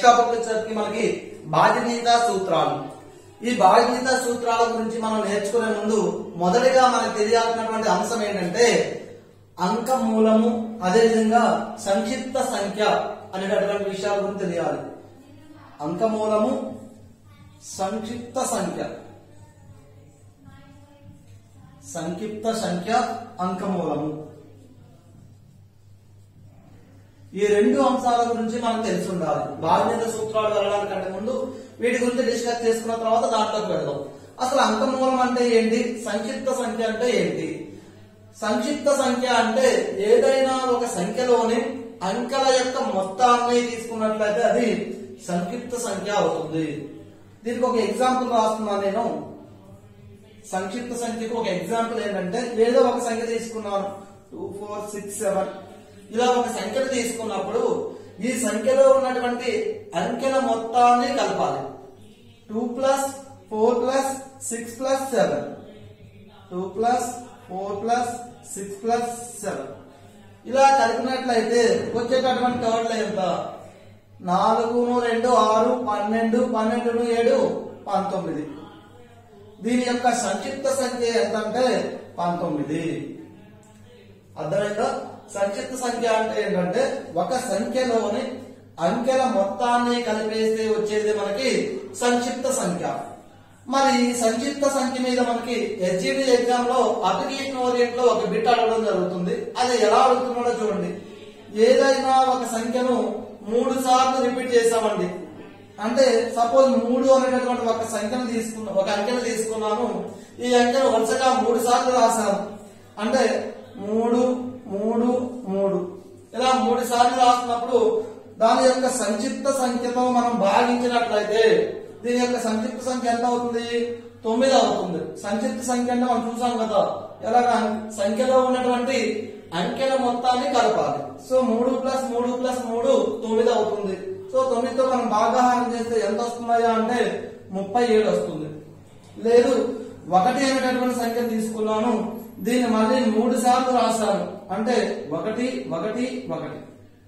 Topic వచ్చేసరికి మనకి బాధ్యత సూత్రాలు ఈ బాధ్యత సూత్రాల గురించి మనం నేర్చుకునే ముందు మొదటిగా మనకు తెలియాల్సినటువంటి అంశం ఏంటంటే అంక మూలము అదేవిధంగా సంక్షిప్త సంఖ్య అనేటటువంటి విషయాల గురించి తెలియాలి అంక మూలము సంక్షిప్త సంఖ్య సంక్షిప్త సంఖ్య అంకమూలము ఈ రెండు అంశాల గురించి మనకు తెలిసి ఉండాలి బాధ్యత సూత్రాలు వెళ్ళడానికంటే ముందు వీటి గురించి డిస్కస్ చేసుకున్న తర్వాత దాంట్లోకి వెళ్దాం అసలు అంకమూలం అంటే ఏంటి సంక్షిప్త సంఖ్య అంటే ఏంటి సంక్షిప్త సంఖ్య అంటే ఏదైనా ఒక సంఖ్యలోని అంకెల యొక్క మొత్తాన్ని తీసుకున్నట్లయితే అది సంక్షిప్త సంఖ్య అవుతుంది దీనికి ఒక ఎగ్జాంపుల్ రాస్తున్నాను నేను సంక్షిప్త సంఖ్యకు ఒక ఎగ్జాంపుల్ ఏంటంటే ఏదో ఒక సంఖ్య తీసుకున్నాను టూ ఫోర్ సిక్స్ సెవెన్ ఇలా ఒక సంఖ్యను తీసుకున్నప్పుడు ఈ సంఖ్యలో ఉన్నటువంటి అంకెల మొత్తాన్ని కలపాలి two plus four plus six plus seven two plus four plus six plus seven ఇలా కలిపినట్లయితే వచ్చేటటువంటి టోటల్ ఎంత నాలుగును రెండు ఆరు పన్నెండు పన్నెండును ఏడు పంతొమ్మిది దీని యొక్క సంక్షిప్త సంఖ్య ఎంత అంటే పంతొమ్మిది అర్థమైందా సంక్షిప్త సంఖ్య అంటే ఏంటంటే ఒక సంఖ్యలోని అంకెల మొత్తాన్ని కలిపేస్తే వచ్చేది మనకి సంక్షిప్త సంఖ్య మరి ఈ సంక్షిప్త సంఖ్య మీద మనకి ఎస్జిడి ఎగ్జామ్ లో అప్లికేషన్ ఓరియంట్ లో ఒక బిట్ అడగడం జరుగుతుంది అది ఎలా అడుగుతున్నాడో చూడండి ఏదైనా ఒక సంఖ్యను మూడు సార్లు రిపీట్ చేసామండి అంటే సపోజ్ మూడు అనేటటువంటి ఒక సంఖ్యను తీసుకున్నా ఒక అంకెను తీసుకున్నాను ఈ అంకెను వరుసగా మూడు సార్లు రాశాను అంటే మూడు మూడు మూడు ఇలా మూడు సార్లు రాసినప్పుడు దాని యొక్క సంక్షిప్త సంఖ్యతో మనం భాగించినట్లయితే దీని యొక్క సంక్షిప్త సంఖ్య ఎంత అవుతుంది తొమ్మిది అవుతుంది సంక్షిప్త సంఖ్య అంటే మనం చూసాం కదా ఎలాగా సంఖ్యలో ఉన్నటువంటి అంకెల మొత్తాన్ని కలపాలి సో మూడు ప్లస్ మూడు ప్లస్ మూడు తొమ్మిది అవుతుంది సో తొమ్మిదితో మనం భాగాహారం చేస్తే ఎంత వస్తున్నాయా అంటే ముప్పై ఏడు వస్తుంది లేదు ఒకటి అనేటటువంటి సంఖ్య తీసుకున్నాను దీన్ని మళ్ళీ మూడు సార్లు రాశాను అంటే ఒకటి ఒకటి ఒకటి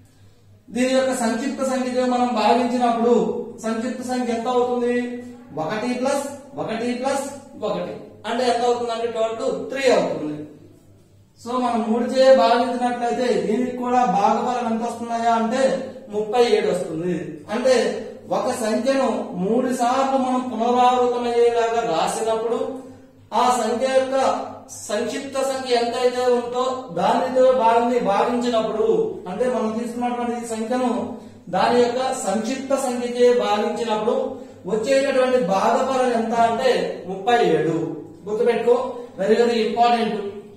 దీని యొక్క సంక్షిప్త సంఖ్యతో మనం భావించినప్పుడు సంక్షిప్త సంఖ్య ఎంత అవుతుంది ఒకటి ప్లస్ ఒకటి ప్లస్ ఒకటి అంటే ఎంత అవుతుంది అంటే టోటల్ త్రీ అవుతుంది సో మనం మూడు చే భావించినట్లయితే దీనికి కూడా భాగఫలం ఎంత వస్తున్నాయా అంటే ముప్పై ఏడు వస్తుంది అంటే ఒక సంఖ్యను మూడు సార్లు మనం పునరావృతమయ్యేలాగా రాసినప్పుడు ఆ సంఖ్య యొక్క సంక్షిప్త సంఖ్య ఎంతైతే ఉందో దానితో భాగాన్ని భావించినప్పుడు అంటే మనం తీసుకున్నటువంటి ఈ సంఖ్యను దాని యొక్క సంక్షిప్త సంఖ్యచే భావించినప్పుడు వచ్చేటటువంటి భాగఫలం ఎంత అంటే ముప్పై ఏడు గుర్తుపెట్టుకో వెరీ వెరీ ఇంపార్టెంట్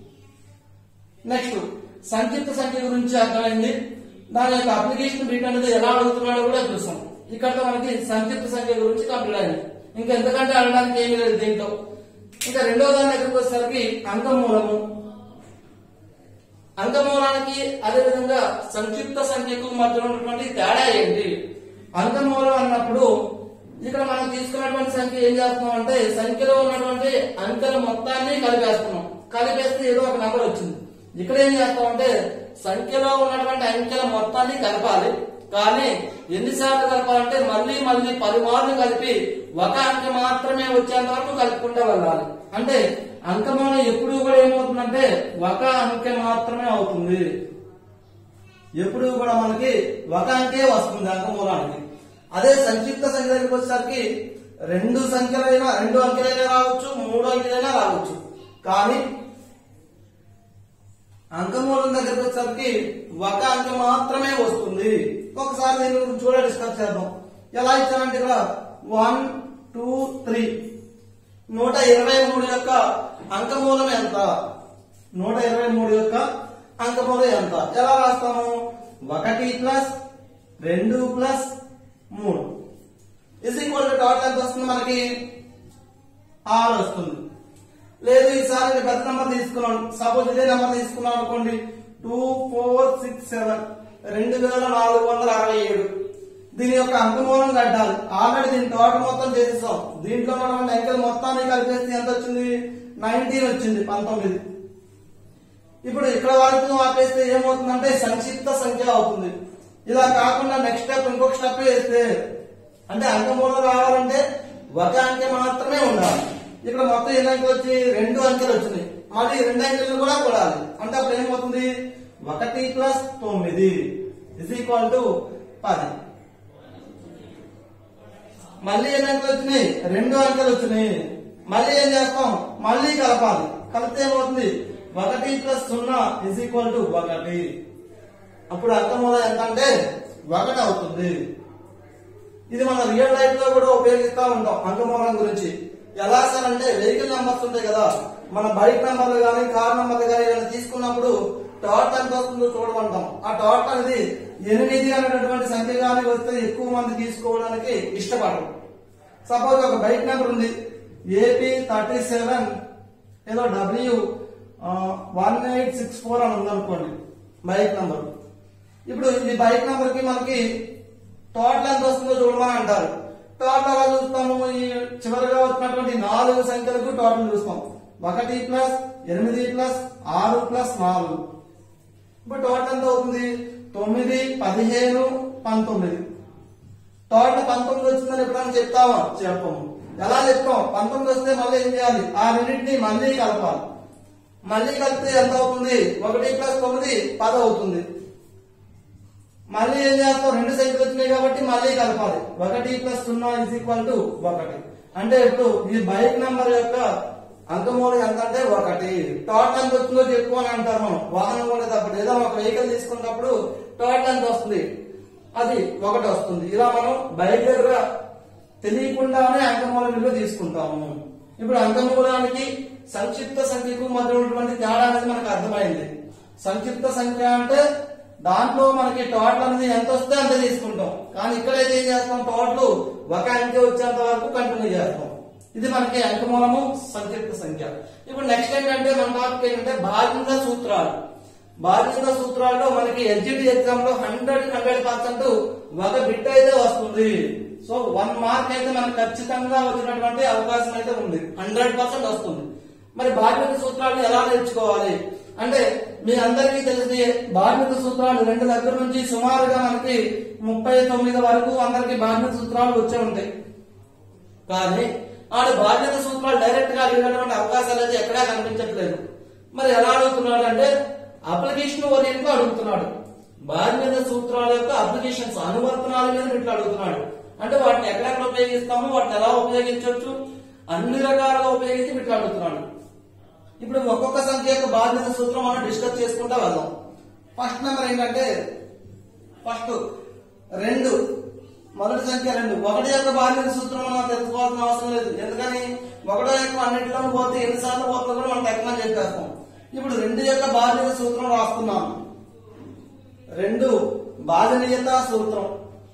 నెక్స్ట్ సంక్షిప్త సంఖ్య గురించి అర్థమైంది దాని యొక్క అప్లికేషన్ బిట్ అనేది ఎలా అడుగుతున్నాడో కూడా చూసాం ఇక్కడ మనకి సంక్షిప్త సంఖ్య గురించి కంప్లీట్ అయింది ఇంకా ఎంతకంటే అడగడానికి ఏమీ లేదు దీంట్లో ఇంకా రెండో దాని దగ్గరికి వచ్చేసరికి అంకమూలము అంకమూలానికి అదేవిధంగా సంక్షిప్త సంఖ్యకు మధ్య ఉన్నటువంటి తేడా ఏంటి అంకమూలం అన్నప్పుడు ఇక్కడ మనం తీసుకున్నటువంటి సంఖ్య ఏం చేస్తున్నాం అంటే సంఖ్యలో ఉన్నటువంటి అంకెల మొత్తాన్ని కలిపేస్తున్నాం కలిపేస్తే ఏదో ఒక నెంబర్ వచ్చింది ఇక్కడ ఏం చేస్తాం అంటే సంఖ్యలో ఉన్నటువంటి అంకెల మొత్తాన్ని కలపాలి కానీ ఎన్నిసార్లు కలపాలంటే మళ్ళీ మళ్ళీ పది మార్లు కలిపి ఒక అంకె మాత్రమే వచ్చేంత వరకు కలుపుకుంటూ వెళ్ళాలి అంటే అంకమూలం ఎప్పుడు కూడా ఏమవుతుందంటే ఒక అంకె మాత్రమే అవుతుంది ఎప్పుడు కూడా మనకి ఒక అంకే వస్తుంది అంకమూలానికి అదే సంక్షిప్త సంఖ్య దగ్గరికి వచ్చేసరికి రెండు సంఖ్యలైనా రెండు అంకెలైనా రావచ్చు మూడు అంకెలైనా రావచ్చు కానీ అంకమూలం దగ్గరికి వచ్చేసరికి ఒక అంకె మాత్రమే వస్తుంది ఒకసారి దీని గురించి కూడా డిస్కస్ చేద్దాం ఎలా ఇచ్చానంటే ఇక్కడ వన్ టూ త్రీ నూట ఇరవై మూడు యొక్క అంకమూలం ఎంత నూట ఇరవై మూడు యొక్క అంకమూలం ఎంత ఎలా రాస్తాము ఒకటి ప్లస్ రెండు ప్లస్ మూడు ఇస్ ఈక్వల్ టు టోటల్ ఎంత వస్తుంది మనకి ఆరు వస్తుంది లేదు ఈసారి నేను పెద్ద నెంబర్ తీసుకున్నాను సపోజ్ ఇదే నెంబర్ తీసుకున్నాను అనుకోండి టూ ఫోర్ సిక్స్ సెవెన్ రెండు వేల నాలుగు వందల అరవై ఏడు దీని యొక్క అంకమూలం కట్టాలి ఆల్రెడీ దీని టోటల్ మొత్తం చేసేసాం దీంట్లో ఉన్నటువంటి అంకెలు మొత్తాన్ని కలిపేస్తే ఎంత వచ్చింది నైన్టీన్ వచ్చింది పంతొమ్మిది ఇప్పుడు ఇక్కడ వరకు ఆపేస్తే ఏమవుతుందంటే సంక్షిప్త సంఖ్య అవుతుంది ఇలా కాకుండా నెక్స్ట్ స్టెప్ ఇంకొక స్టెప్ వేస్తే అంటే అంకమూలం రావాలంటే ఒక అంకె మాత్రమే ఉండాలి ఇక్కడ మొత్తం ఎన్ని అంకెలు వచ్చి రెండు అంకెలు వచ్చినాయి మళ్ళీ రెండు అంకెలు కూడా కూడాలి అంటే అప్పుడు ఏమవుతుంది ఒకటి ప్లస్ తొమ్మిది ఇస్ ఈక్వల్ టు పది మళ్ళీ ఎన్ని అంకెలు వచ్చినాయి రెండు అంకెలు వచ్చినాయి మళ్ళీ ఏం చేస్తాం మళ్ళీ కలపాలి కలిపితే ఏమవుతుంది ఒకటి ప్లస్ సున్నా ఇస్ ఈక్వల్ టు ఒకటి అప్పుడు అంకమూలం ఎంత అంటే ఒకటి అవుతుంది ఇది మన రియల్ లైఫ్ లో కూడా ఉపయోగిస్తా ఉంటాం అంకమూలం గురించి ఎలా సార్ అంటే వెహికల్ నెంబర్స్ ఉంటాయి కదా మన బైక్ నెంబర్లు కానీ కార్ నెంబర్లు కానీ ఏదైనా తీసుకున్నప్పుడు టోటల్ ఎంత వస్తుందో చూడమంటాం ఆ టోటల్ అనేది ఎనిమిది అనేటటువంటి సంఖ్య కానీ వస్తే ఎక్కువ మంది తీసుకోవడానికి ఇష్టపడరు సపోజ్ ఒక బైక్ నెంబర్ ఉంది ఏపీ థర్టీ సెవెన్ ఏదో W one eight six four అని ఉందనుకోండి బైక్ నెంబర్ ఇప్పుడు ఈ బైక్ నెంబర్ కి మనకి టోటల్ ఎంత వస్తుందో చూడమని అంటారు టోటల్ ఎలా చూస్తాము ఈ చివరిగా వచ్చినటువంటి నాలుగు సంఖ్యలకు టోటల్ చూస్తాం ఒకటి ప్లస్ ఎనిమిది ప్లస్ ఆరు ప్లస్ నాలుగు ఇప్పుడు టోటల్ ఎంత అవుతుంది తొమ్మిది పదిహేను పంతొమ్మిది టోటల్ పంతొమ్మిది వచ్చిందని ఎప్పుడైనా చెప్తామా చెప్పము ఎలా చెప్తాం పంతొమ్మిది వస్తే మళ్ళీ ఏం చేయాలి ఆ రెండింటిని మళ్ళీ కలపాలి మళ్ళీ కలిపితే ఎంత అవుతుంది ఒకటి ప్లస్ తొమ్మిది పది అవుతుంది మళ్ళీ ఏం చేస్తాం రెండు సంఖ్యలు వచ్చినాయి కాబట్టి మళ్ళీ కలపాలి ఒకటి ప్లస్ సున్నా ఇస్ ఈక్వల్ టు ఒకటి అంటే ఇప్పుడు ఈ బైక్ నెంబర్ యొక్క అంకమూలం ఎంత అంటే ఒకటి టోటల్ ఎంత వస్తుందో చెప్పు అని అంటారు మనం వాహనం కూడా తప్పదు ఏదో ఒక వెహికల్ తీసుకున్నప్పుడు టోటల్ ఎంత వస్తుంది అది ఒకటి వస్తుంది ఇలా మనం బైక్ దగ్గర తెలియకుండానే అంకమూల విలువ తీసుకుంటాము ఇప్పుడు అంకమూలానికి సంక్షిప్త సంఖ్యకు మధ్య ఉన్నటువంటి తేడా అనేది మనకు అర్థమైంది సంక్షిప్త సంఖ్య అంటే దాంట్లో మనకి టోటల్ అనేది ఎంత వస్తే అంత తీసుకుంటాం కానీ ఇక్కడైతే ఏం చేస్తాం టోటల్ ఒక అంకె వచ్చేంత వరకు కంటిన్యూ చేస్తాం ఇది మనకి అంకమూలము సంక్షిప్త సంఖ్య ఇప్పుడు నెక్స్ట్ ఏంటంటే మన టాపిక్ ఏంటంటే భాగింద సూత్రాలు భాగింద సూత్రాల్లో మనకి ఎస్జిటి ఎగ్జామ్ లో హండ్రెడ్ హండ్రెడ్ పర్సెంట్ ఒక బిట్ అయితే వస్తుంది సో వన్ మార్క్ అయితే మనకు ఖచ్చితంగా వచ్చినటువంటి అవకాశం అయితే ఉంది హండ్రెడ్ పర్సెంట్ వస్తుంది మరి భాగ్యత సూత్రాలను ఎలా నేర్చుకోవాలి అంటే మీ అందరికీ తెలిసి భాగ్యత సూత్రాలు రెండు దగ్గర నుంచి సుమారుగా మనకి ముప్పై తొమ్మిది వరకు అందరికి భాగ్యత సూత్రాలు వచ్చే ఉంటాయి కానీ ఆడు బాధ్యత సూత్రాలు డైరెక్ట్ గా అడిగినటువంటి అవకాశాలు అయితే ఎక్కడా కనిపించట్లేదు మరి ఎలా అడుగుతున్నాడు అంటే అప్లికేషన్ ఓరియంట్ అడుగుతున్నాడు బాధ్యత సూత్రాల యొక్క అప్లికేషన్స్ అనువర్తనాల మీద ఇట్లా అడుగుతున్నాడు అంటే వాటిని ఎక్కడెక్కడ ఉపయోగిస్తామో వాటిని ఎలా ఉపయోగించవచ్చు అన్ని రకాలుగా ఉపయోగించి ఇట్లా అడుగుతున్నాడు ఇప్పుడు ఒక్కొక్క సంఖ్య యొక్క బాధ్యత సూత్రం మనం డిస్కస్ చేసుకుంటా వెళ్దాం ఫస్ట్ నెంబర్ ఏంటంటే ఫస్ట్ రెండు మొదటి సంఖ్య రెండు ఒకటి యొక్క బాధ్యత సూత్రం మనం తెలుసుకోవాల్సిన అవసరం లేదు ఎందుకని ఒకటో యొక్క అన్నింటిలో పోతే ఎన్నిసార్లు పోతుందో కూడా మనం టెక్నాలజీ చెప్పేస్తాం ఇప్పుడు రెండు యొక్క బాధ్యత సూత్రం రాస్తున్నాం రెండు బాధనీయత సూత్రం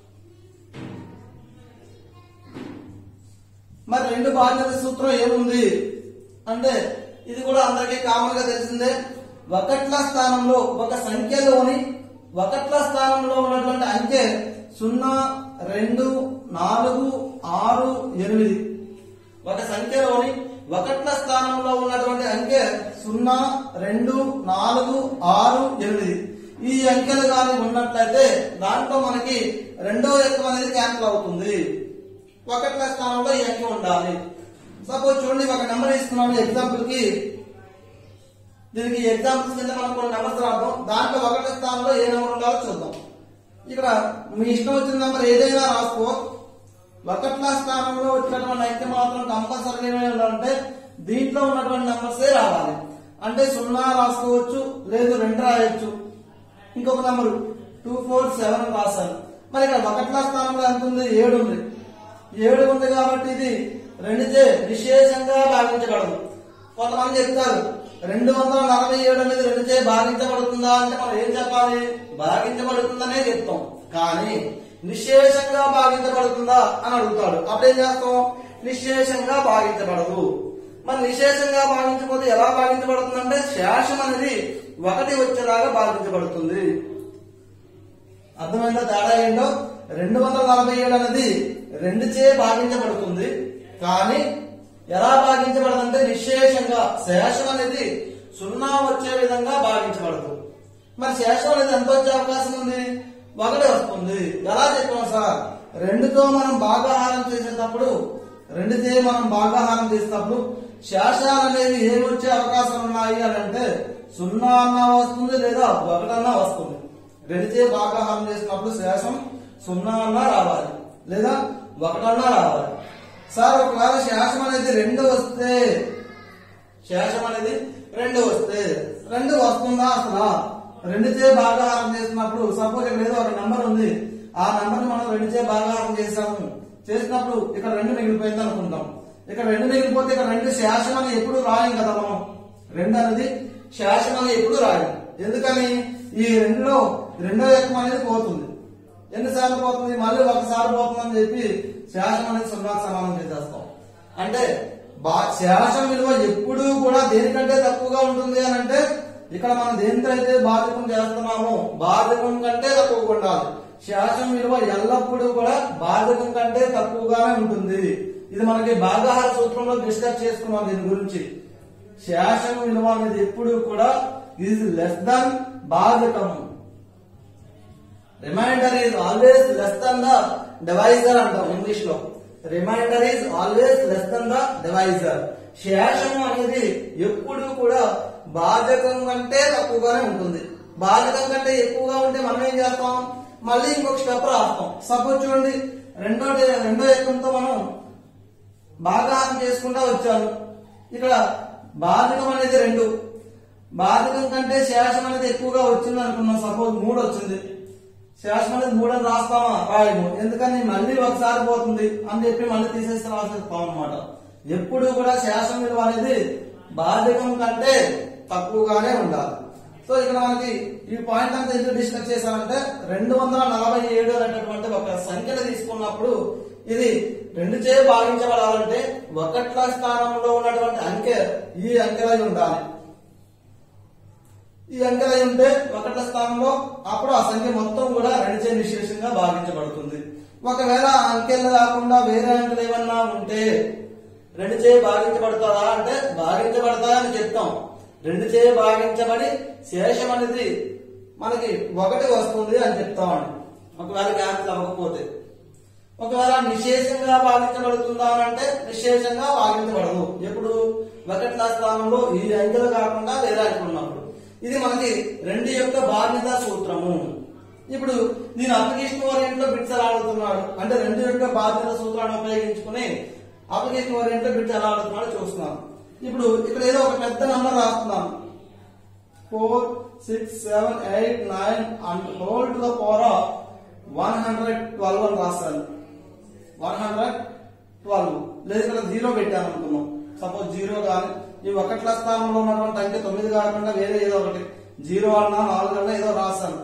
మరి రెండు బాధ్యత సూత్రం ఏముంది అంటే ఇది కూడా అందరికీ కామన్ గా తెలిసిందే ఒకట్ల స్థానంలో ఒక సంఖ్యలోని ఒకట్ల స్థానంలో ఉన్నటువంటి అంకె సున్నా రెండు నాలుగు ఆరు ఎనిమిది ఒక సంఖ్యలోని ఒకట్ల స్థానంలో ఉన్నటువంటి అంకె సున్నా రెండు నాలుగు ఆరు ఎనిమిది ఈ అంకెలు కానీ ఉన్నట్లయితే దాంట్లో మనకి రెండో ఎక్కం అనేది క్యాన్సిల్ అవుతుంది ఒకట్ల స్థానంలో ఈ అంకె ఉండాలి సపోజ్ చూడండి ఒక నెంబర్ ఇస్తున్నాను ఎగ్జాంపుల్ కి దీనికి ఎగ్జాంపుల్స్ కింద మనం కొన్ని నెంబర్స్ రాద్దాం దాంట్లో ఒకటి స్థానంలో ఏ నెంబర్ ఉండాలో చూద్దాం ఇక్కడ మీ ఇష్టం వచ్చిన నెంబర్ ఏదైనా రాసుకో ఒకట్ల స్థానంలో వచ్చినటువంటి అంకె మాత్రం కంపల్సరీ ఉండాలంటే దీంట్లో ఉన్నటువంటి నెంబర్సే రావాలి అంటే సున్నా రాసుకోవచ్చు లేదు రెండు రాయొచ్చు ఇంకొక నెంబర్ టూ ఫోర్ సెవెన్ రాశాను మరి ఇక్కడ ఒకట్ల స్థానంలో ఎంత ఉంది ఏడు ఉంది ఏడు ఉంది కాబట్టి ఇది రెండుచే విశేషంగా భావించబడదు కొంతమంది చెప్తారు రెండు వందల నలభై ఏడు అనేది రెండుచే భాగించబడుతుందా అంటే మనం ఏం చెప్పాలి భాగించబడుతుందనే చెప్తాం కానీ నిశేషంగా భాగించబడుతుందా అని అడుగుతాడు అప్పుడేం చేస్తాం నిశేషంగా భాగించబడదు మరి నిశేషంగా భావించకపోతే ఎలా భావించబడుతుందంటే శేషం అనేది ఒకటి వచ్చేలాగా భావించబడుతుంది అర్థమైందో తేడా ఏంటో రెండు వందల నలభై ఏడు అనేది రెండు చే భాగించబడుతుంది కానీ ఎలా భాగించబడదంటే నిశేషంగా శేషం అనేది సున్నా వచ్చే విధంగా భావించబడదు మరి శేషం అనేది ఎంత వచ్చే అవకాశం ఉంది ఒకటి వస్తుంది ఎలా చెప్పాం సార్ రెండుతో మనం భాగాహారం చేసేటప్పుడు రెండుతో మనం భాగాహారం చేసేటప్పుడు శేషాలు అనేవి ఏమి వచ్చే అవకాశాలు ఉన్నాయి అని అంటే సున్నా అన్నా వస్తుంది లేదా ఒకటన్నా వస్తుంది రెండుతో భాగాహారం చేసినప్పుడు శేషం సున్నా అన్నా రావాలి లేదా ఒకటన్నా రావాలి సార్ ఒకవేళ శేషం అనేది రెండు వస్తే శేషం అనేది రెండు వస్తే రెండు వస్తుందా అసలు రెండుచే భాగాహారం చేసినప్పుడు సపోజ్ ఇక్కడ ఏదో ఒక నంబర్ ఉంది ఆ నంబర్ మనం రెండుచే భాగాహారం చేసాము చేసినప్పుడు ఇక్కడ రెండు మిగిలిపోయింది అనుకుంటాం ఇక్కడ రెండు మిగిలిపోతే ఇక్కడ రెండు శేషం అని ఎప్పుడు రాయం కదా మనం రెండు అనేది శేషం అని ఎప్పుడు రాయం ఎందుకని ఈ రెండులో రెండో ఎక్కం అనేది పోతుంది ఎన్నిసార్లు పోతుంది మళ్ళీ ఒకసారి పోతుందని చెప్పి శేషం అనేది సున్నాకు సమానం చేసేస్తాం అంటే బా- శేషం విలువ ఎప్పుడూ కూడా దేనికంటే తక్కువగా ఉంటుంది అని అంటే ఇక్కడ మనం దేనితో అయితే బాధకం చేస్తున్నామో బాధకం కంటే తక్కువగా ఉండాలి శేషం విలువ ఎల్లప్పుడూ కూడా బాధకం కంటే తక్కువగానే ఉంటుంది ఇది మనకి భాగాహార సూత్రంలో డిస్కస్ చేసుకున్నాం దీని గురించి శేషం విలువ అనేది ఎప్పుడు కూడా ఈజ్ లెస్ దన్ బాధకం remainder is always less than the divisor అంటాం ఇంగ్లీష్ లో remainder is always less than the divisor శేషం అనేది ఎప్పుడు కూడా బాధకం కంటే తక్కువగానే ఉంటుంది బాధకం కంటే ఎక్కువగా ఉంటే మనం ఏం చేస్తాం మళ్ళీ ఇంకొక స్టెప్ రాస్తాం సపోజ్ చూడండి రెండో డే- రెండో ఎక్కంతో మనం భాగాహారం చేసుకుంటా వచ్చాను ఇక్కడ బాధకం అనేది రెండు బాధకం కంటే శేషం అనేది ఎక్కువగా వచ్చింది అనుకున్నాం సపోజ్ మూడు వచ్చింది శేషం అనేది మూడు అని రాస్తామా రాయము ఎందుకని మళ్ళీ ఒకసారి పోతుంది అని చెప్పి మళ్ళీ తీసేసి రాసేస్తాం అనమాట ఎప్పుడు కూడా శేషం విలువ అనేది బాధకం కంటే తక్కువగానే ఉండాలి సో ఇక్కడ మనకి ఈ పాయింట్ అంతా ఎందుకు డిస్కస్ చేశామంటే రెండు వందల నలభై ఏడు అనేటటువంటి ఒక సంఖ్యను తీసుకున్నప్పుడు ఇది రెండు చే భావించబడాలంటే ఒకట్ల స్థానంలో ఉన్నటువంటి అంకె ఈ అంకెలై ఉండాలి ఈ అంకెలై ఉంటే ఒకట్ల స్థానంలో అప్పుడు ఆ సంఖ్య మొత్తం కూడా రెండు చే నిశేషంగా భావించబడుతుంది ఒకవేళ ఆ అంకెలు కాకుండా వేరే అంకెలు ఏమన్నా ఉంటే రెండు చే భావించబడతారా అంటే భావించబడతా అని చెప్తాం రెండు చే భావించబడి శేషం అనేది మనకి ఒకటి వస్తుంది అని చెప్తామండి ఒకవేళ క్యాన్సిల్ అవ్వకపోతే ఒకవేళ నిశేషంగా భావించబడుతుందా అని అంటే నిశేషంగా భావించబడదు ఎప్పుడు ఒకట్ల స్థానంలో ఈ అంకెలు కాకుండా వేరే అంకెలు ఉన్నప్పుడు ఇది మనకి రెండు యొక్క బాధ్యత సూత్రము ఇప్పుడు దీని అప్లికేషన్ ఓరియంట్ లో బిట్స్ ఎలా ఆడుతున్నాడు అంటే రెండు యొక్క బాధ్యత సూత్రాన్ని ఉపయోగించుకుని అప్లికేషన్ ఓరియంట్ లో బిట్స్ ఎలా ఆడుతున్నాడో చూస్తున్నాం ఇప్పుడు ఇక్కడ ఏదో ఒక పెద్ద నంబర్ రాస్తున్నాను four six seven eight nine and whole to the power of one hundred twelve అని రాస్తాను వన్ హండ్రెడ్ ట్వెల్వ్ లేదు ఇక్కడ జీరో పెట్టాను అనుకున్నాం సపోజ్ జీరో కానీ ఈ ఒకట్ల స్థానంలో ఉన్నటువంటి అంకె తొమ్మిది కాకుండా వేరే ఏదో ఒకటి జీరో అన్నా నాలుగు అన్నా ఏదో రాస్తాను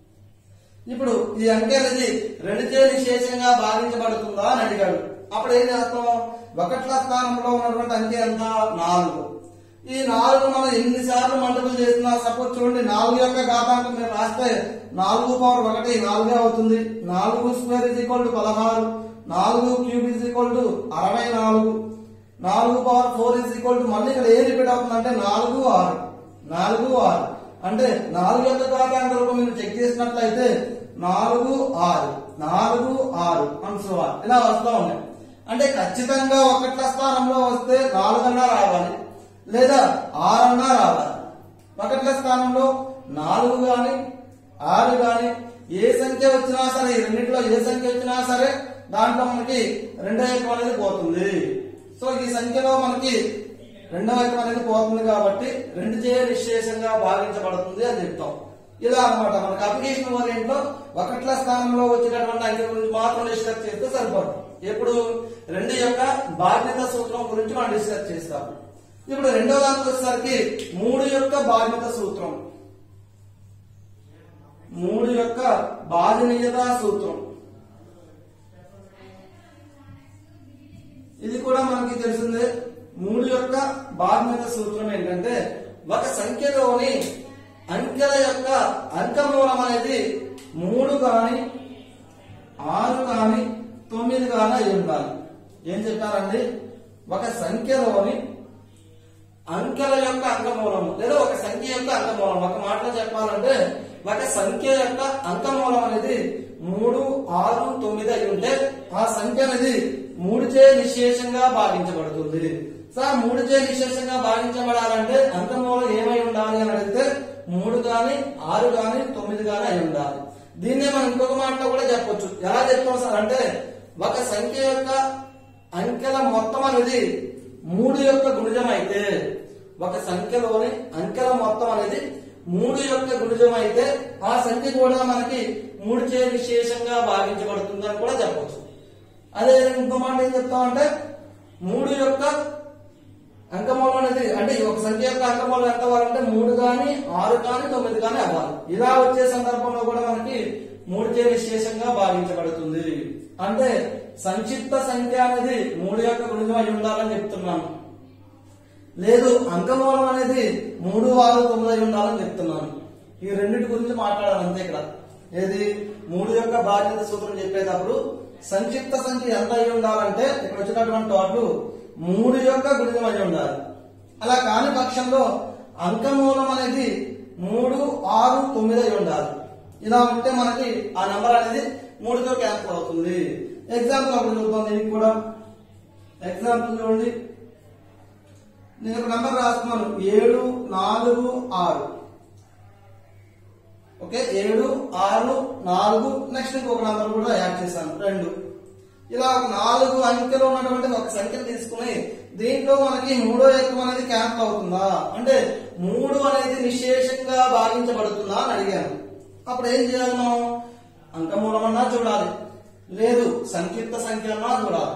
ఇప్పుడు ఈ అంకె అనేది రెండుచే విశేషంగా భావించబడుతుందా అని అడిగాడు అప్పుడు ఏం చేస్తాం ఒకట్ల స్థానంలో ఉన్నటువంటి అంకె ఎంత నాలుగు ఈ నాలుగు మనం ఎన్నిసార్లు మల్టిపుల్ చేసినా సపోజ్ చూడండి నాలుగు యొక్క ఘాతాంకం మీరు రాస్తే నాలుగు పవర్ ఒకటి నాలుగే అవుతుంది నాలుగు స్క్వేర్ ఇజ్ ఈక్వల్ టు పదహారు నాలుగు క్యూబ్ ఇజ్ ఈక్వల్ టు అరవై నాలుగు నాలుగు power four is equal to మళ్ళీ ఇక్కడ ఏ రిపీట్ అవుతుందంటే నాలుగు ఆరు నాలుగు ఆరు అంటే నాలుగు యొక్క ఘాతాంక రూపం మీరు చెక్ చేసినట్లయితే నాలుగు ఆరు నాలుగు ఆరు అనుసోవాలి ఇలా వస్తా ఉన్నాయి అంటే ఖచ్చితంగా ఒకట్ల స్థానంలో వస్తే నాలుగన్నా రావాలి లేదా ఆరన్నా రావాలి ఒకట్ల స్థానంలో నాలుగు గాని ఆరు గాని ఏ సంఖ్య వచ్చినా సరే ఈ రెండింటిలో ఏ సంఖ్య వచ్చినా సరే దాంట్లో మనకి రెండో ఎకం అనేది పోతుంది సో ఈ సంఖ్యలో మనకి రెండో ఎకం అనేది పోతుంది కాబట్టి రెండు చేయ నిశ్శేషంగా భావించబడుతుంది అని చెప్తాం ఇలా అన్నమాట మనకి అప్లికేషన్ ఓరియంట్ లో ఒకట్ల స్థానంలో వచ్చినటువంటి అంకెల గురించి మాత్రం డిస్కస్ చేస్తే సరిపోదు ఎప్పుడు రెండు యొక్క బాధ్యత సూత్రం గురించి మనం డిస్కస్ చేస్తాం ఇప్పుడు రెండో దానికి వచ్చేసరికి మూడు యొక్క బాధ్యత సూత్రం మూడు యొక్క బాధ్యనీయత సూత్రం ఇది కూడా మనకి తెలిసిందే మూడు యొక్క బాధ్యత సూత్రం ఏంటంటే ఒక సంఖ్యలోని అంకెల యొక్క అంకమూలం అనేది మూడు కానీ ఆరు కానీ తొమ్మిది కానీ అయి ఉండాలి ఏం చెప్పారండి ఒక సంఖ్యలోని అంకెల యొక్క అంకమూలం లేదా ఒక సంఖ్య యొక్క అంకమూలం ఒక మాటలో చెప్పాలంటే ఒక సంఖ్య యొక్క అంకమూలం అనేది మూడు ఆరు తొమ్మిది అయి ఉంటే ఆ సంఖ్య అనేది మూడు చే నిశేషంగా భావించబడుతుంది సార్ మూడు చే నిశేషంగా భావించబడాలంటే అంకమూలం ఏమై ఉండాలి అని అడిగితే మూడు గాని ఆరు గాని తొమ్మిది గాని అయి ఉండాలి దీన్నే మనం ఇంకొక మాటలో కూడా చెప్పొచ్చు ఎలా చెప్తాం సార్ అంటే ఒక సంఖ్య యొక్క అంకెల మొత్తం అనేది మూడు యొక్క గుణిజం అయితే ఒక సంఖ్యలోని అంకెల మొత్తం అనేది మూడు యొక్క గుణిజం అయితే ఆ సంఖ్య కూడా మనకి మూడు చే విశేషంగా భావించబడుతుంది అని కూడా చెప్పొచ్చు అదే ఇంకో మాట ఏం చెప్తామంటే మూడు యొక్క అంకమూలం అనేది అంటే ఈ ఒక సంఖ్య యొక్క అంకమూలం ఎంత అవ్వాలంటే మూడు గాని ఆరు గాని తొమ్మిది గాని అవ్వాలి ఇలా వచ్చే సందర్భంలో కూడా మనకి మూడు చే విశేషంగా భావించబడుతుంది అంటే సంక్షిప్త సంఖ్య అనేది మూడు యొక్క గుణిజం అయి ఉండాలని చెప్తున్నాను లేదు అంకమూలం అనేది మూడు ఆరు తొమ్మిది అయి ఉండాలని చెప్తున్నాను ఈ రెండింటి గురించి మాట్లాడాలి అంతే ఇక్కడ ఏది మూడు యొక్క బాధ్యత సూత్రం చెప్పేటప్పుడు సంక్షిప్త సంఖ్య ఎంత అయి ఉండాలంటే ఇక్కడ వచ్చినటువంటి వాటి మూడు యొక్క గుణిజం అయి ఉండాలి అలా కాని పక్షంలో అంకమూలం అనేది మూడు ఆరు తొమ్మిది అయి ఉండాలి ఇలా ఉంటే మనకి ఆ నెంబర్ అనేది మూడుతో క్యాన్సిల్ అవుతుంది ఎగ్జాంపుల్ అప్పుడు చూద్దాం దీనికి కూడా ఎగ్జాంపుల్ చూడండి నేను ఒక నెంబర్ రాస్తున్నాను ఏడు నాలుగు ఆరు ఓకే ఏడు ఆరు నాలుగు నెక్స్ట్ ఇంకొక నెంబర్ కూడా యాడ్ చేశాను రెండు ఇలా నాలుగు అంకెలు ఉన్నటువంటి ఒక సంఖ్య తీసుకుని దీంట్లో మనకి మూడో ఎక్కం అనేది క్యాన్సిల్ అవుతుందా అంటే మూడు అనేది నిశేషంగా భావించబడుతుందా అని అడిగాను అప్పుడు ఏం చేయాలి మనం అంకమూలమన్నా చూడాలి లేదు సంక్షిప్త సంఖ్య అన్నా చూడాలి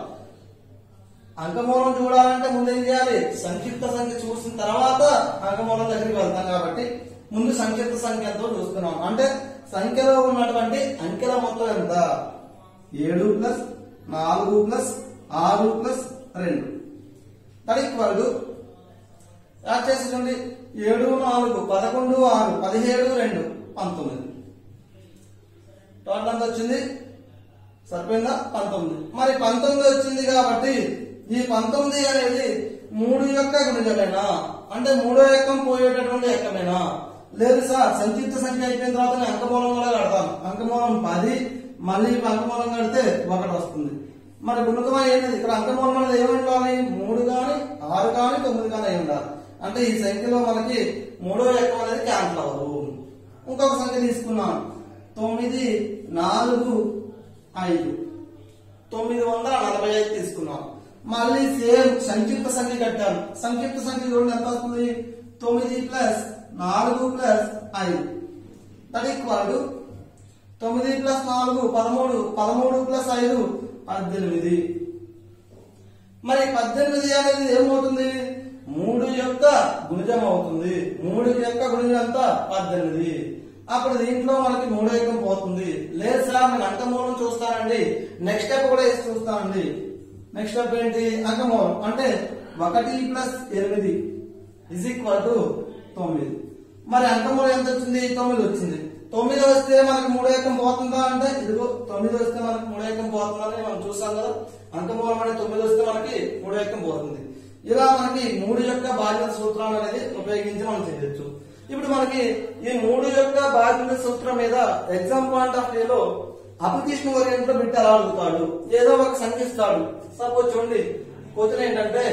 అంకమూలం చూడాలంటే ముందు ఏం చేయాలి సంక్షిప్త సంఖ్య చూసిన తర్వాత అంకమూలం దగ్గరికి వెళ్తాం కాబట్టి ముందు సంక్షిప్త సంఖ్య ఎంతో చూస్తున్నాం అంటే సంఖ్యలో ఉన్నటువంటి అంకెల మొత్తం ఎంత ఏడు ప్లస్ నాలుగు ప్లస్ ఆరు ప్లస్ రెండు దట్ ఈక్వల్ టు యాడ్ చేసేదండి ఏడు నాలుగు పదకొండు ఆరు పదిహేడు రెండు పంతొమ్మిది టోటల్ ఎంత వచ్చింది సరిపోయిందా పంతొమ్మిది మరి పంతొమ్మిది వచ్చింది కాబట్టి ఈ పంతొమ్మిది అనేది మూడు యొక్క గుణిజమేనా అంటే మూడో ఎక్కం పోయేటటువంటి ఎక్కమేనా లేదు సార్ సంక్షిప్త సంఖ్య అయిపోయిన తర్వాత నేను అంకమూలం కూడా కడతాను అంకమూలం పది మళ్ళీ అంకమూలం కడితే ఒకటి వస్తుంది మరి గుణకమై ఏంటి ఇక్కడ అంకమూలం అనేది ఏమి ఉండాలి మూడు గాని ఆరు గాని తొమ్మిది గాని అయి ఉండాలి అంటే ఈ సంఖ్యలో మనకి మూడో ఎక్కం అనేది క్యాన్సిల్ అవ్వదు ఇంకొక సంఖ్య తీసుకున్నాం తొమ్మిది నాలుగు ఐదు తొమ్మిది వందల నలభై ఐదు తీసుకున్నాం మళ్ళీ సేమ్ సంక్షిప్త సంఖ్య కట్టాను సంక్షిప్త సంఖ్య చూడండి ఎంత వస్తుంది తొమ్మిది ప్లస్ నాలుగు ప్లస్ ఐదు దట్ ఈక్వల్ టు తొమ్మిది ప్లస్ నాలుగు పదమూడు పదమూడు ప్లస్ ఐదు పద్దెనిమిది మరి పద్దెనిమిది అనేది ఏమవుతుంది మూడు యొక్క గుణిజం అవుతుంది మూడు యొక్క గుణిజం ఎంత పద్దెనిమిది అప్పుడు దీంట్లో మనకి మూడో ఏకం పోతుంది లేదు సార్ నేను అంకమూలం చూస్తానండి నెక్స్ట్ స్టెప్ కూడా వేసి చూస్తానండి నెక్స్ట్ స్టెప్ ఏంటి అంకమూలం అంటే ఒకటి ప్లస్ ఎనిమిది ఇజ్ ఈక్వల్ టు తొమ్మిది మరి అంకమూలం ఎంత వచ్చింది తొమ్మిది వచ్చింది తొమ్మిది వస్తే మనకి మూడో ఏకం పోతుందా అంటే ఇదిగో తొమ్మిది వస్తే మనకి మూడో ఏకం పోతుందని మనం చూసాం కదా అంకమూలం అనేది తొమ్మిది వస్తే మనకి మూడో ఏకం పోతుంది ఇలా మనకి మూడు యొక్క బాధ్యత సూత్రాలు అనేది ఉపయోగించి మనం చేయొచ్చు ఇప్పుడు మనకి ఈ మూడు యొక్క బాధ్యత సూత్రం మీద ఎగ్జామ్ పాయింట్ ఆఫ్ వ్యూలో అప్లికేషన్ ఓరియంట్ లో బిట్ ఎలా అడుగుతాడు ఏదో ఒక సంఖ్య ఇస్తాడు సపోజ్ చూడండి క్వశ్చన్ ఏంటంటే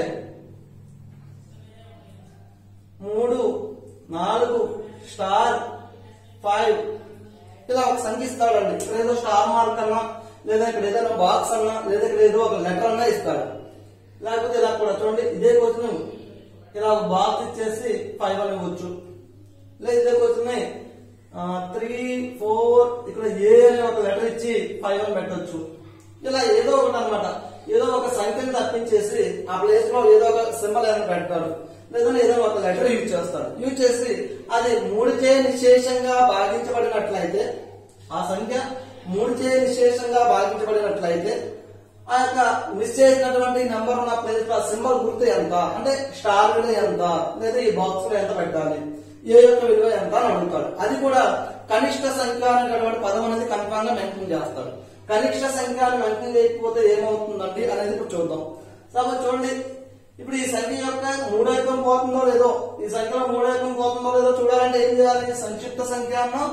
మూడు నాలుగు స్టార్ ఫైవ్ ఇలా ఒక సంఖ్య ఇస్తాడండి ఇక్కడ ఏదో స్టార్ మార్క్ అన్నా లేదా ఇక్కడ ఏదైనా బాక్స్ అన్నా లేదా ఇక్కడ ఏదో ఒక లెటర్ అన్నా ఇస్తాడు లేకపోతే ఇలా కూడా చూడండి ఇదే క్వశ్చన్ ఇలా ఒక బాక్స్ ఇచ్చేసి ఫైవ్ అని ఇవ్వచ్చు లేదా ఇదే క్వశ్చన్ త్రీ ఫోర్ ఇక్కడ ఏ అనే ఒక లెటర్ ఇచ్చి ఫైవ్ అని పెట్టొచ్చు ఇలా ఏదో ఒకటి అన్నమాట ఏదో ఒక సంఖ్యను తప్పించేసి ఆ ప్లేస్ లో ఏదో ఒక సింబల్ ఏదైనా పెడతాడు లేదా ఏదో ఒక లెటర్ యూజ్ చేస్తాడు యూజ్ చేసి అది మూడు చే నిశేషంగా భాగించబడినట్లయితే ఆ సంఖ్య మూడు చే నిశేషంగా భాగించబడినట్లయితే ఆ యొక్క మిస్ చేసినటువంటి నెంబర్ ఉన్న ప్లేస్ లో సింబల్ గుర్తు ఎంత అంటే స్టార్ విలువ ఎంత లేదా ఈ బాక్స్ లో ఎంత పెట్టాలి ఏ యొక్క విలువ ఎంత అని అడుగుతాడు అది కూడా కనిష్ట సంఖ్య అనేటటువంటి పదం అనేది కన్ఫామ్ గా మెన్షన్ చేస్తాడు కనిష్ట సంఖ్య అని మెన్షన్ చేయకపోతే ఏమవుతుందండి అనేది ఇప్పుడు చూద్దాం సపోజ్ చూడండి ఇప్పుడు ఈ సంఖ్య యొక్క మూడో ఏకం పోతుందో లేదో ఈ సంఖ్యలో మూడో ఏకం పోతుందో లేదో చూడాలంటే ఏం చేయాలి సంక్షిప్త సంఖ్య అన్నా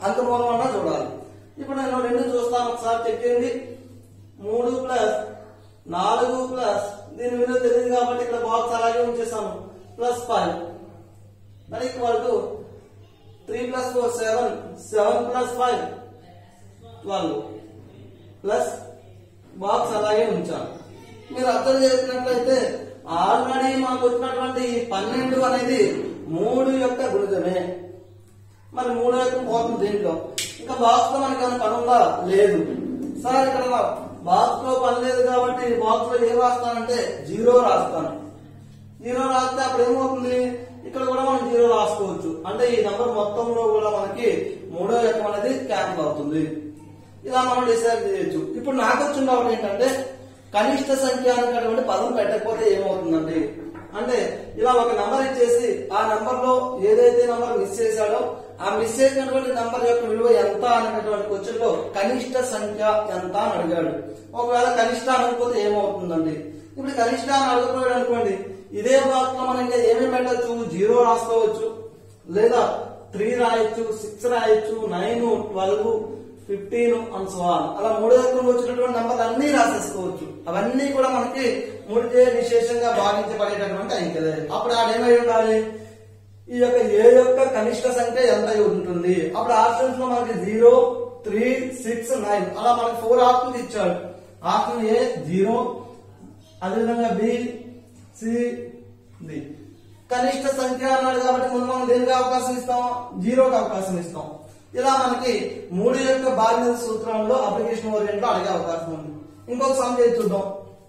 అంకమూలం అన్నా చూడాలి ఇప్పుడు నేను రెండు చూస్తాను ఒకసారి చెక్ చేయండి మూడు ప్లస్ నాలుగు ప్లస్ దీని విలువ తెలియదు కాబట్టి ఇక్కడ బాక్స్ అలాగే ఉంచేసాను ప్లస్ ఫైవ్ మరి equal to three plus four seven seven plus five twelve plus box అలాగే ఉంచాను మీరు అర్థం చేసినట్లయితే ఆల్రెడీ మనకు వచ్చినటువంటి ఈ పన్నెండు అనేది మూడు యొక్క గుణితమే మరి మూడు యొక్క పోతుంది దీంట్లో ఇంకా బాక్స్ లో మనకి ఏమైనా పని ఉందా లేదు సార్ ఇక్కడ బాక్స్ లో పని లేదు కాబట్టి బాక్స్ లో ఏం రాస్తానంటే జీరో రాస్తాను జీరో రాస్తే అప్పుడు ఏమవుతుంది ఇక్కడ కూడా మనం జీరో రాసుకోవచ్చు అంటే ఈ నంబర్ మొత్తంలో కూడా మనకి మూడో ఎక్కం అనేది క్యాన్సిల్ అవుతుంది ఇలా మనం డిసైడ్ చేయొచ్చు ఇప్పుడు నాకు వచ్చిన డౌట్ ఏంటంటే కనిష్ట సంఖ్య అనేటటువంటి పదం పెట్టకపోతే ఏమవుతుందండి అంటే ఇలా ఒక నంబర్ ఇచ్చేసి ఆ నంబర్ లో ఏదైతే నంబర్ మిస్ చేశాడో ఆ మిస్ చేసినటువంటి నంబర్ యొక్క విలువ ఎంత అనేటటువంటి క్వశ్చన్ లో కనిష్ట సంఖ్య ఎంత అని అడిగాడు ఒకవేళ కనిష్ట అనకపోతే ఏమవుతుందండి ఇప్పుడు కనిష్ట అని అడగపోయాడు అనుకోండి ఇదే బాక్స్ లో మనం ఇంకా ఏమేమి పెట్టచ్చు జీరో రాసుకోవచ్చు లేదా త్రీ రాయొచ్చు సిక్స్ రాయొచ్చు nine twelve fifteen and so on అలా మూడో ఎక్కలు వచ్చినటువంటి నంబర్లు అన్ని రాసేసుకోవచ్చు అవన్నీ కూడా మనకి మూడితే విశేషంగా భావించబడేటటువంటి అంకెలే అప్పుడు ఆడేమై ఉండాలి ఈ యొక్క ఏ యొక్క కనిష్ట సంఖ్య ఎంత అయి ఉంటుంది అప్పుడు ఆప్షన్స్ లో మనకి జీరో త్రీ సిక్స్ నైన్ అలా మనకి ఫోర్ ఆప్షన్స్ ఇచ్చాడు ఆప్షన్ ఏ జీరో అదేవిధంగా బి సి డి కనిష్ట సంఖ్య అన్నాడు కాబట్టి ముందు మనం దేనికి అవకాశం ఇస్తాం జీరోకి అవకాశం ఇస్తాం ఇలా మనకి మూడు యొక్క బాధ్యత సూత్రంలో అప్లికేషన్ ఓరియంట్ లో అడిగే అవకాశం ఉంది ఇంకొక సమ్ చేసి చూద్దాం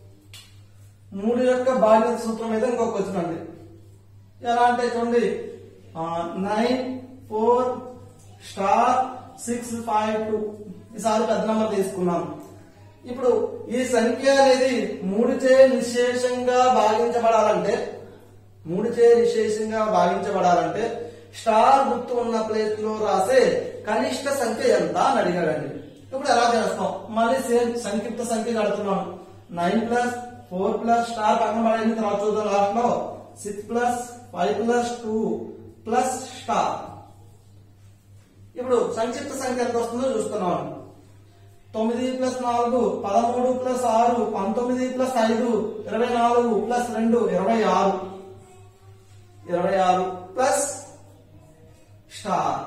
మూడు యొక్క బాధ్యత సూత్రం మీద ఇంకొక క్వశ్చన్ అండి ఎలా అంటే చూడండి nine four star six five two ఈసారి పెద్ద నెంబర్ తీసుకున్నాం ఇప్పుడు ఈ సంఖ్య అనేది మూడు చే నిశేషంగా భాగించబడాలంటే మూడు చే నిశేషంగా భాగించబడాలంటే స్టార్ గుర్తు ఉన్న ప్లేస్ లో రాసే కనిష్ట సంఖ్య ఎంత అని అడిగాడండి ఇప్పుడు ఎలా చేస్తాం మళ్ళీ సేమ్ సంక్షిప్త సంఖ్య కడుతున్నాను nine plus four plus star పక్కన పడైన తర్వాత చూద్దాం లాస్ట్ లో six plus five plus two plus star ఇప్పుడు సంక్షిప్త సంఖ్య ఎంత వస్తుందో చూస్తున్నాం తొమ్మిది ప్లస్ నాలుగు పదమూడు ప్లస్ ఆరు పంతొమ్మిది ప్లస్ ఐదు ఇరవై నాలుగు ప్లస్ రెండు ఇరవై ఆరు ఇరవై ఆరు ప్లస్ స్టార్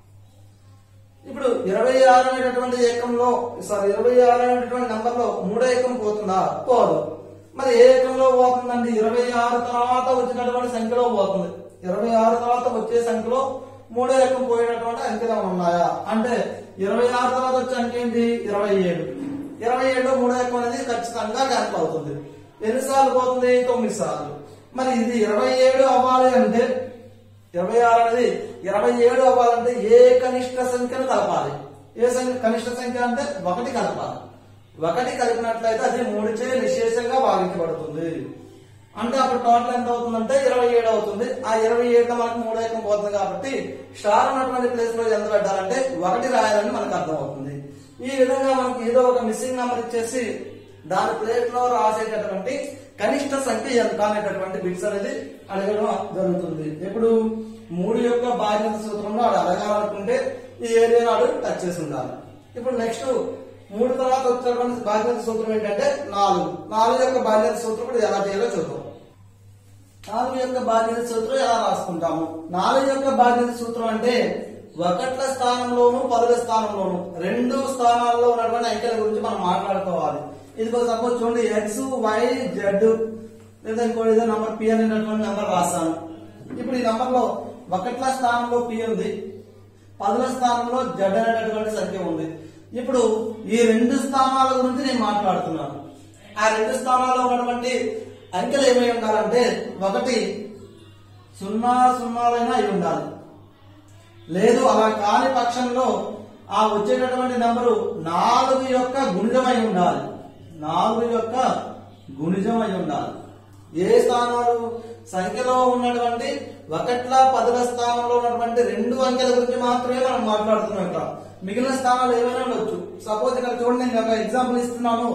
ఇప్పుడు ఇరవై ఆరు అనేటటువంటి ఏకంలో సారీ ఇరవై ఆరు అనేటటువంటి నంబర్ లో మూడో ఏకం పోతుందా పోదు మరి ఏ ఏకంలో పోతుందండి ఇరవై ఆరు తర్వాత వచ్చినటువంటి సంఖ్యలో పోతుంది ఇరవై ఆరు తర్వాత వచ్చే సంఖ్యలో మూడో ఏకం పోయేటటువంటి అంకెలు ఏమైనా ఉన్నాయా అంటే ఇరవై ఆరు తర్వాత వచ్చే అంకె ఏంటి ఇరవై ఏడు ఇరవై ఏడు మూడో ఏకం అనేది ఖచ్చితంగా క్యాన్సిల్ అవుతుంది ఎన్నిసార్లు పోతుంది తొమ్మిది సార్లు మరి ఇది ఇరవై ఏడు అవ్వాలి అంటే ఇరవై ఆరు అనేది ఇరవై ఏడు అవ్వాలంటే ఏ కనిష్ట సంఖ్యను కలపాలి ఏ సంఖ్య కనిష్ట సంఖ్య అంటే ఒకటి కలపాలి ఒకటి కలిపినట్లయితే అది మూడు చే నిశేషంగా భావించబడుతుంది అంటే అప్పుడు టోటల్ ఎంత అవుతుందంటే ఇరవై ఏడు అవుతుంది ఆ ఇరవై ఏడులో మనకు మూడు ఏకం పోతుంది కాబట్టి స్టార్ ఉన్నటువంటి ప్లేస్ లో ఎంత పెట్టాలంటే ఒకటి రాయాలని మనకు అర్థం అవుతుంది ఈ విధంగా మనకి ఏదో ఒక మిస్సింగ్ నెంబర్ ఇచ్చేసి దాని ప్లేట్ లో రాసేటటువంటి కనిష్ట సంఖ్య ఎంత అనేటటువంటి బిట్స్ అనేది అడగడం జరుగుతుంది ఇప్పుడు మూడు యొక్క బాధ్యత సూత్రంలో అది అడగాలనుకుంటే ఈ ఏరియా నాడు టచ్ చేసి ఉండాలి ఇప్పుడు నెక్స్ట్ మూడు తర్వాత వచ్చేటువంటి బాధ్యత సూత్రం ఏంటంటే నాలుగు నాలుగు యొక్క బాధ్యత సూత్రం ఇప్పుడు ఎలా చేయాలో చూద్దాం నాలుగు యొక్క బాధ్యత సూత్రం ఎలా రాసుకుంటాము నాలుగు యొక్క బాధ్యత సూత్రం అంటే ఒకట్ల స్థానంలోను పదుల స్థానంలోను రెండు స్థానాల్లో ఉన్నటువంటి అంకెల గురించి మనం మాట్లాడుకోవాలి ఇది సపోజ్ చూడండి ఎక్స్ వై జెడ్ లేదా ఇంకో ఏదో నంబర్ పి అనేటటువంటి నంబర్ రాస్తాను ఇప్పుడు ఈ నంబర్ లో ఒకట్ల స్థానంలో పి ఉంది పదుల స్థానంలో జడ్ అనేటటువంటి సంఖ్య ఉంది ఇప్పుడు ఈ రెండు స్థానాల గురించి నేను మాట్లాడుతున్నాను ఆ రెండు స్థానాల్లో ఉన్నటువంటి అంకెలు ఏమై ఉండాలంటే ఒకటి సున్నా సున్నాలైనా అయి ఉండాలి లేదు అలా కాని పక్షంలో ఆ వచ్చేటటువంటి నెంబరు నాలుగు యొక్క గుణిజమై ఉండాలి నాలుగు యొక్క గుణిజమై ఉండాలి ఏ స్థానాలు సంఖ్యలో ఉన్నటువంటి ఒకట్ల పదుల స్థానంలో ఉన్నటువంటి రెండు అంకెల గురించి మాత్రమే మనం మాట్లాడుతున్నాం ఇక్కడ మిగిలిన స్థానాలు ఏమైనా ఉండొచ్చు సపోజ్ ఇక్కడ చూడండి నేను ఒక ఎగ్జాంపుల్ ఇస్తున్నాను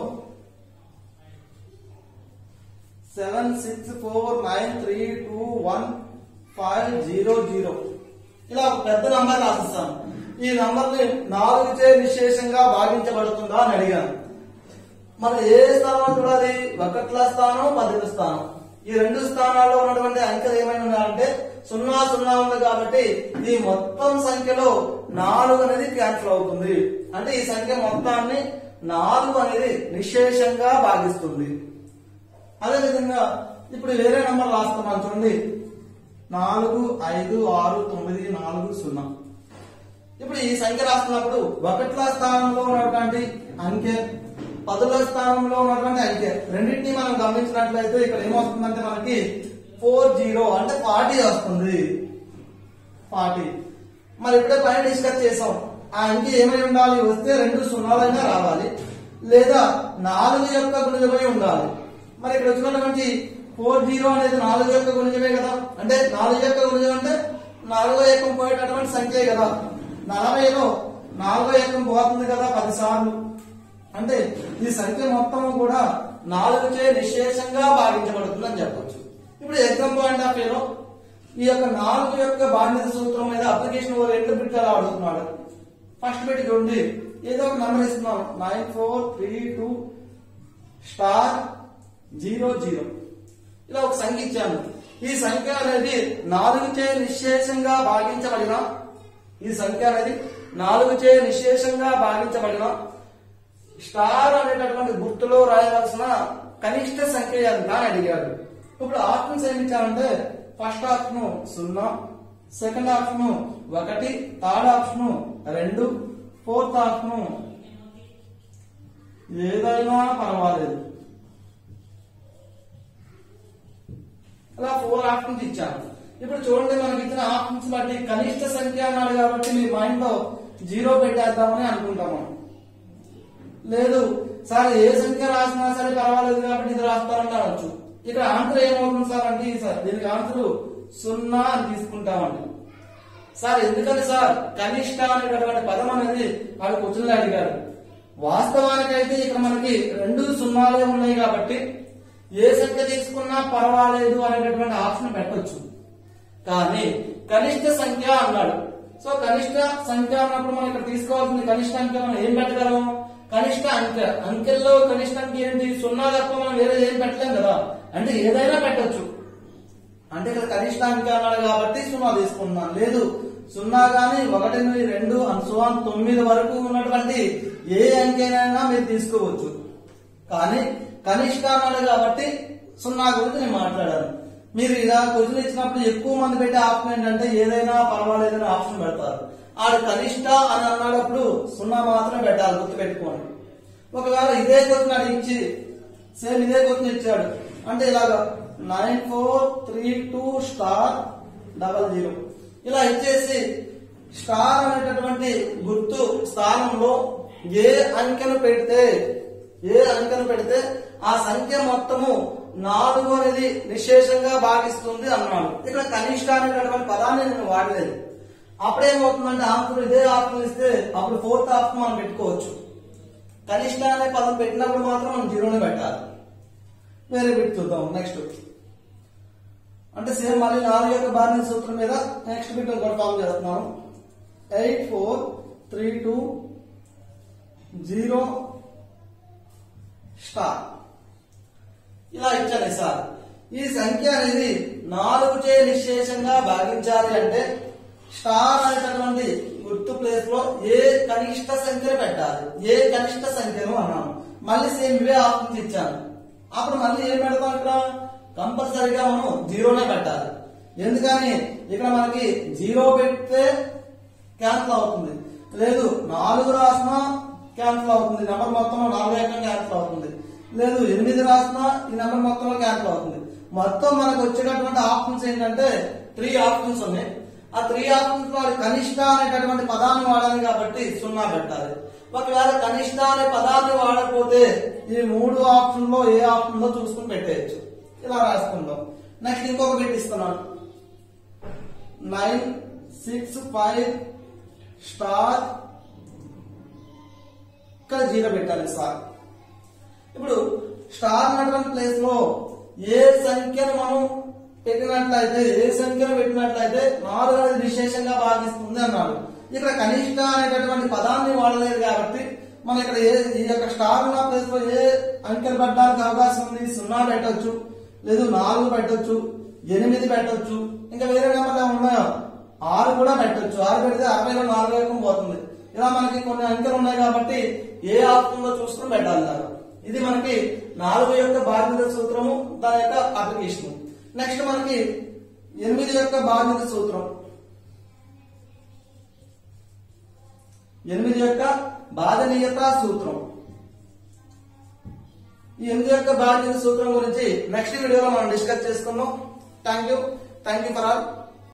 seven six four nine three two one five zero zero ఇలా ఒక పెద్ద నంబర్ రాసిస్తాను ఈ నంబర్ ని నాలుగు చే నిశేషంగా భాగించబడుతుందా అని అడిగాను మనం ఏ స్థానం చూడాలి ఒకట్ల స్థానం పదిహేను స్థానం ఈ రెండు స్థానాల్లో ఉన్నటువంటి అంకెలు ఏమైనా ఉన్నాయంటే సున్నా సున్నా ఉంది కాబట్టి ఈ మొత్తం సంఖ్యలో నాలుగు అనేది క్యాన్సిల్ అవుతుంది అంటే ఈ సంఖ్య మొత్తాన్ని నాలుగు అనేది నిశేషంగా భాగిస్తుంది అదేవిధంగా ఇప్పుడు వేరే నంబర్ రాస్తున్నాను చూడండి నాలుగు ఐదు ఆరు తొమ్మిది నాలుగు సున్నా ఇప్పుడు ఈ సంఖ్య రాస్తున్నప్పుడు ఒకట్ల స్థానంలో ఉన్నటువంటి అంకె పదుల స్థానంలో ఉన్నటువంటి అంకె రెండింటిని మనం గమనించినట్లయితే ఇక్కడ ఏమొస్తుందంటే మనకి ఫోర్ జీరో అంటే ఫార్టీ వస్తుంది ఫార్టీ మరి ఇప్పుడే పైన డిస్కస్ చేసాం ఆ అంకె ఏమై ఉండాలి వస్తే రెండు సున్నాలైనా రావాలి లేదా నాలుగు యొక్క గుణిజమై ఉండాలి మరి ఇక్కడ వచ్చినటువంటి ఫోర్ జీరో అనేది నాలుగు యొక్క గుణిజమే కదా అంటే నాలుగు యొక్క గుణిజం అంటే నాలుగో ఏకం పోయేటటువంటి సంఖ్యే కదా నలభైలో నాలుగో ఏకం పోతుంది కదా పది సార్లు అంటే ఈ సంఖ్య మొత్తం కూడా నాలుగుచే నిశేషంగా భాగించబడుతుందని చెప్పొచ్చు ఇప్పుడు ఎగ్జామ్ పాయింట్ ఆఫ్ వ్యూలో ఈ యొక్క నాలుగు యొక్క బాధ్యత సూత్రం మీద అప్లికేషన్ ఓ రెండు బిట్లు అలా అడుగుతున్నాడు ఫస్ట్ బిట్ చూడండి ఏదో ఒక నెంబర్ ఇస్తున్నాం nine four three two star zero zero ఇలా ఒక సంఖ్య ఇచ్చాను ఈ సంఖ్య అనేది నాలుగు చే నిశేషంగా భాగించబడిన ఈ సంఖ్య అనేది నాలుగు చే నిశేషంగా భాగించబడిన స్టార్ అనేటటువంటి గుర్తులో రాయవలసిన కనిష్ట సంఖ్య ఎంత అని అడిగాడు ఇప్పుడు ఆప్షన్స్ ఏమి ఇచ్చారంటే ఫస్ట్ ఆప్షన్ సున్నా సెకండ్ ఆప్షన్ ఒకటి థర్డ్ ఆప్షన్ రెండు ఫోర్త్ ఆప్షన్ ఏదైనా పర్వాలేదు అలా ఫోర్ ఆప్షన్స్ ఇచ్చాను ఇప్పుడు చూడండి మనకి ఇచ్చిన ఆప్షన్స్ బట్టి కనిష్ట సంఖ్య అన్నాడు కాబట్టి మీ మైండ్ లో జీరో పెట్టేద్దామని అనుకుంటాము లేదు సార్ ఏ సంఖ్య రాసినా సరే పర్వాలేదు కాబట్టి ఇది రాస్తారని అనొచ్చు ఇక్కడ ఆన్సర్ ఏమవుతుంది సార్ అంటే ఇది సార్ దీనికి ఆన్సర్ సున్నా అని తీసుకుంటామండి సార్ ఎందుకని సార్ కనిష్ట అనేటటువంటి పదం అనేది వాడు క్వశ్చన్లో అడిగారు వాస్తవానికైతే ఇక్కడ మనకి రెండు సున్నాలే ఉన్నాయి కాబట్టి ఏ సంఖ్య తీసుకున్నా పర్వాలేదు అనేటటువంటి ఆప్షన్ పెట్టొచ్చు కానీ కనిష్ట సంఖ్య అన్నాడు సో కనిష్ట సంఖ్య అన్నప్పుడు మనం ఇక్కడ తీసుకోవాల్సింది కనిష్ట అంకె మనం ఏం పెట్టగలం కనిష్ట అంకె అంకెల్లో కనిష్ట అంకె ఏంటి సున్నా తప్ప మనం వేరే ఏం పెట్టలేం కదా అంటే ఏదైనా పెట్టొచ్చు అంటే ఇక్కడ కనిష్ట అంకె అన్నాడు కాబట్టి సున్నా తీసుకున్నాను లేదు సున్నా గాని ఒకటి నుండి రెండు అనుసువాన్ తొమ్మిది వరకు ఉన్నటువంటి ఏ అంకెనైనా మీరు తీసుకోవచ్చు కానీ కనిష్ట అన్నాడు కాబట్టి సున్నా గురించి నేను మాట్లాడాను మీరు ఇలా క్వశ్చన్ ఇచ్చినప్పుడు ఎక్కువ మంది పెట్టే ఆప్షన్ ఏంటంటే ఏదైనా పర్వాలేదని ఆప్షన్ పెడతారు ఆడు కనిష్ట అని అన్నప్పుడు సున్నా మాత్రమే పెట్టాలి గుర్తు పెట్టుకోండి ఒకవేళ ఇదే క్వశ్చన్ అడిగించి సేమ్ ఇదే క్వశ్చన్ ఇచ్చాడు అంటే ఇలాగా nine four three two star double zero ఇలా ఇచ్చేసి స్టార్ అనేటటువంటి గుర్తు స్థానంలో ఏ అంకెను పెడితే ఏ అంకెను పెడితే ఆ సంఖ్య మొత్తము నాలుగు అనేది నిశేషంగా భాగిస్తుంది అన్నాడు ఇక్కడ కనిష్ట అనేటటువంటి పదాన్ని నేను వాడలేదు అప్పుడేమవుతుందంటే ఆప్షన్ ఇదే ఆప్షన్ ఇస్తే అప్పుడు ఫోర్త్ ఆప్షన్ మనం పెట్టుకోవచ్చు కనిష్ట అనే పదం పెట్టినప్పుడు మాత్రం మనం జీరోనే పెట్టాలి వేరే బిట్ చూద్దాం నెక్స్ట్ అంటే సేమ్ మళ్ళీ నాలుగు యొక్క బారిన సూత్రం మీద నెక్స్ట్ బిట్ ఇంకోటి ఫామ్ చేస్తున్నాను eight four three two zero star ఇలా ఇచ్చాను సార్ ఈ సంఖ్య అనేది నాలుగు చే నిశేషంగా భాగించాలి అంటే స్టార్ అనేటటువంటి గుర్తు ప్లేస్ లో ఏ కనిష్ట సంఖ్యను పెట్టాలి ఏ కనిష్ట సంఖ్యను అన్నాను మళ్ళీ సేమ్ ఇవే ఆప్షన్స్ ఇచ్చాను అప్పుడు మళ్ళీ ఏం పెడతాం ఇక్కడ కంపల్సరీగా మనం జీరోనే పెట్టాలి ఎందుకని ఇక్కడ మనకి జీరో పెడితే క్యాన్సిల్ అవుతుంది లేదు నాలుగు రాసినా క్యాన్సిల్ అవుతుంది నెంబర్ మొత్తంలో నాలుగు ఏకం క్యాన్సిల్ అవుతుంది లేదు ఎనిమిది రాసినా ఈ నెంబర్ మొత్తంలో క్యాన్సిల్ అవుతుంది మొత్తం మనకు వచ్చేటటువంటి ఆప్షన్స్ ఏంటంటే త్రీ ఆప్షన్స్ ఉన్నాయి ఆ త్రీ ఆప్షన్స్ లో కనిష్ట అనేటటువంటి పదాన్ని వాడాలి కాబట్టి సున్నా పెట్టాలి ఒకవేళ కనిష్ట అనే పదాన్ని వాడకపోతే ఈ మూడు ఆప్షన్ లో ఏ ఆప్షన్ లో చూసుకుని పెట్టేయచ్చు ఇలా రాసుకుందాం నెక్స్ట్ ఇంకొక బిట్ ఇస్తున్నాను నైన్ సిక్స్ ఫైవ్ స్టార్ ఇక్కడ జీరో పెట్టాలి సార్ ఇప్పుడు స్టార్ ఉన్నటువంటి ప్లేస్ లో ఏ సంఖ్యను మనం పెట్టినట్లయితే ఏ సంఖ్యను పెట్టినట్లయితే నాలుగు అనేది విశేషంగా భాగిస్తుంది అన్నాడు ఇక్కడ కనిష్ట అనేటటువంటి పదాన్ని వాడలేదు కాబట్టి మనం ఇక్కడ ఏ ఈ యొక్క స్టార్ ఉన్న ప్లేస్ లో ఏ అంకెలు పెట్టడానికి అవకాశం ఉంది సున్నా పెట్టొచ్చు లేదు నాలుగు పెట్టొచ్చు ఎనిమిది పెట్టొచ్చు ఇంకా వేరే నెంబర్లు ఉన్నాయో ఆరు కూడా పెట్టొచ్చు ఆరు పెడితే అరవైలో నాలుగు వైపు పోతుంది ఇలా మనకి కొన్ని అంకెలు ఉన్నాయి కాబట్టి ఏ ఆప్షన్ లో చూసుకుని పెట్టాలి దాన్ని. ఇది మనకి నాలుగు యొక్క బాధ్యత సూత్రము దాని యొక్క అప్లికేషన్ నెక్స్ట్ మనకి ఎనిమిది యొక్క బాధ్యత సూత్రం ఎనిమిది యొక్క బాధనీయత సూత్రం ఈ ఎనిమిది యొక్క బాధ్యత సూత్రం గురించి నెక్స్ట్ వీడియోలో మనం డిస్కస్ చేసుకుందాం thank you thank you for all